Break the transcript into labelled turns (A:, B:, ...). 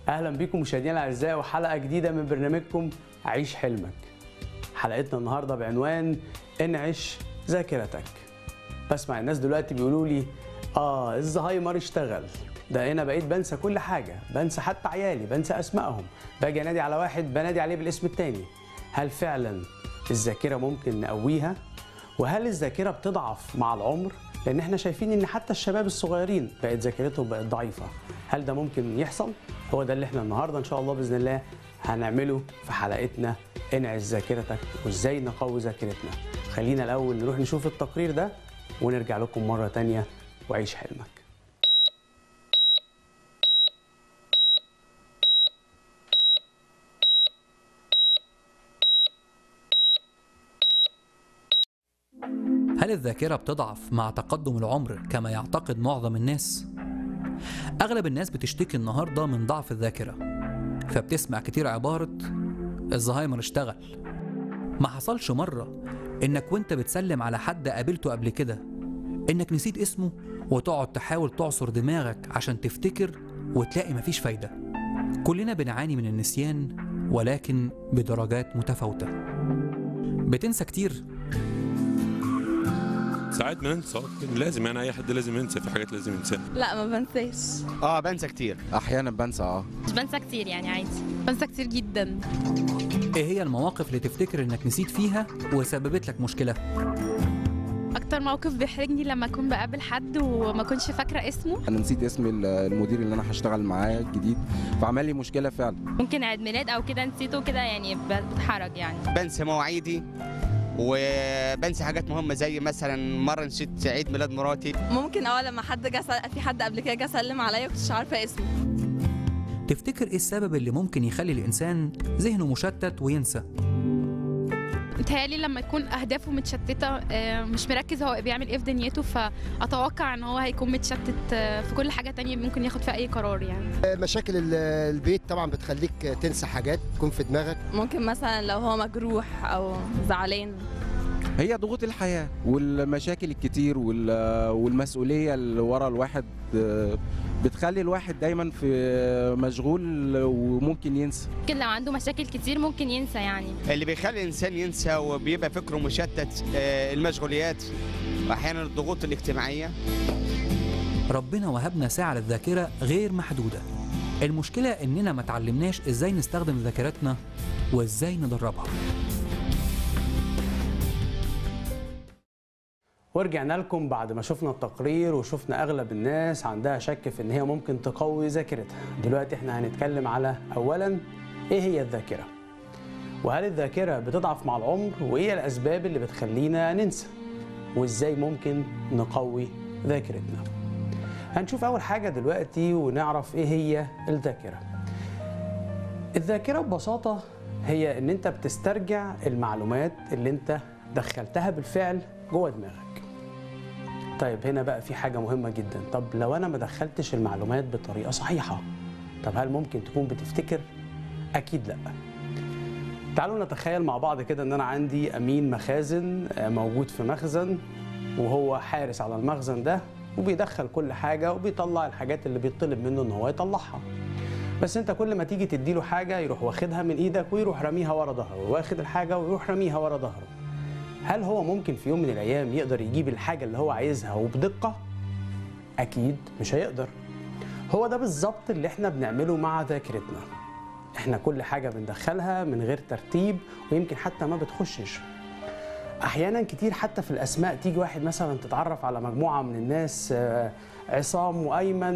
A: اهلا بكم مشاهدينا الاعزاء وحلقه جديده من برنامجكم عيش حلمك حلقتنا النهارده بعنوان انعش ذاكرتك بسمع الناس دلوقتي بيقولوا لي اه الزهايمر اشتغل ده انا بقيت بنسى كل حاجه بنسى حتى عيالي بنسى اسمائهم باجي انادي على واحد بنادي عليه بالاسم التاني هل فعلا الذاكره ممكن نقويها وهل الذاكره بتضعف مع العمر لان احنا شايفين ان حتى الشباب الصغيرين بقت ذاكرتهم بقت ضعيفه هل ده ممكن يحصل هو ده اللي احنا النهارده ان شاء الله باذن الله هنعمله في حلقتنا انعش ذاكرتك وازاي نقوي ذاكرتنا خلينا الاول نروح نشوف التقرير ده ونرجع لكم مره تانية وعيش حلمك
B: هل الذاكرة بتضعف مع تقدم العمر كما يعتقد معظم الناس؟ أغلب الناس بتشتكي النهاردة من ضعف الذاكرة فبتسمع كتير عبارة الزهايمر اشتغل ما حصلش مرة إنك وإنت بتسلم على حد قابلته قبل كده إنك نسيت اسمه وتقعد تحاول تعصر دماغك عشان تفتكر وتلاقي مفيش فايدة كلنا بنعاني من النسيان ولكن بدرجات متفاوتة بتنسى كتير
C: ساعات بننسى لازم يعني اي حد لازم ينسى في حاجات لازم ينساها
D: لا ما بنساش
E: اه بنسى كتير
F: احيانا بنسى اه
G: مش بنسى كتير يعني عادي
D: بنسى كتير جدا
B: ايه هي المواقف اللي تفتكر انك نسيت فيها وسببت لك مشكله
D: اكتر موقف بيحرجني لما اكون بقابل حد وما اكونش فاكره اسمه
F: انا نسيت اسم ال- المدير اللي انا هشتغل معاه الجديد فعمل لي مشكله فعلا
G: ممكن عيد ميلاد او كده نسيته كده يعني ب- بتحرج يعني
E: بنسى مواعيدي وبنسى حاجات مهمه زي مثلا مره نسيت عيد ميلاد مراتي
D: ممكن اه لما حد جه سل- في حد قبل كده جه سلم عليا كنتش عارفه اسمه
B: تفتكر ايه السبب اللي ممكن يخلي الانسان ذهنه مشتت وينسى
H: متهيألي لما يكون أهدافه متشتتة آه، مش مركز هو بيعمل إيه في دنيته فأتوقع إن هو هيكون متشتت آه، في كل حاجة تانية ممكن ياخد فيها أي قرار يعني
I: مشاكل ال- البيت طبعا بتخليك تنسى حاجات تكون في دماغك
D: ممكن مثلا لو هو مجروح او زعلان
F: هي ضغوط الحياه والمشاكل الكتير وال- والمسؤوليه اللي ورا الواحد آه، بتخلي الواحد دايما في مشغول وممكن ينسى
G: ممكن لو عنده مشاكل كتير ممكن ينسى يعني
E: اللي بيخلي الانسان ينسى وبيبقى فكره مشتت آه، المشغوليات واحيانا الضغوط الاجتماعيه
B: ربنا وهبنا ساعه للذاكره غير محدوده المشكله اننا ما تعلمناش ازاي نستخدم ذاكرتنا وازاي ندربها
A: ورجعنا لكم بعد ما شفنا التقرير وشفنا اغلب الناس عندها شك في ان هي ممكن تقوي ذاكرتها دلوقتي احنا هنتكلم على اولا ايه هي الذاكره وهل الذاكره بتضعف مع العمر وايه الاسباب اللي بتخلينا ننسى وازاي ممكن نقوي ذاكرتنا هنشوف اول حاجه دلوقتي ونعرف ايه هي الذاكره الذاكره ببساطه هي ان انت بتسترجع المعلومات اللي انت دخلتها بالفعل جوه دماغك طيب هنا بقى في حاجة مهمة جدا طب لو أنا ما دخلتش المعلومات بطريقة صحيحة طب هل ممكن تكون بتفتكر؟ أكيد لأ تعالوا نتخيل مع بعض كده إن أنا عندي أمين مخازن آه، موجود في مخزن وهو حارس على المخزن ده وبيدخل كل حاجة وبيطلع الحاجات اللي بيطلب منه إن هو يطلعها بس انت كل ما تيجي تديله حاجة يروح واخدها من ايدك ويروح راميها ورا ظهره واخد الحاجة ويروح راميها ورا ظهره هل هو ممكن في يوم من الايام يقدر يجيب الحاجه اللي هو عايزها وبدقه اكيد مش هيقدر هو ده بالظبط اللي احنا بنعمله مع ذاكرتنا احنا كل حاجه بندخلها من غير ترتيب ويمكن حتى ما بتخشش احيانا كتير حتى في الاسماء تيجي واحد مثلا تتعرف على مجموعه من الناس آه، عصام وايمن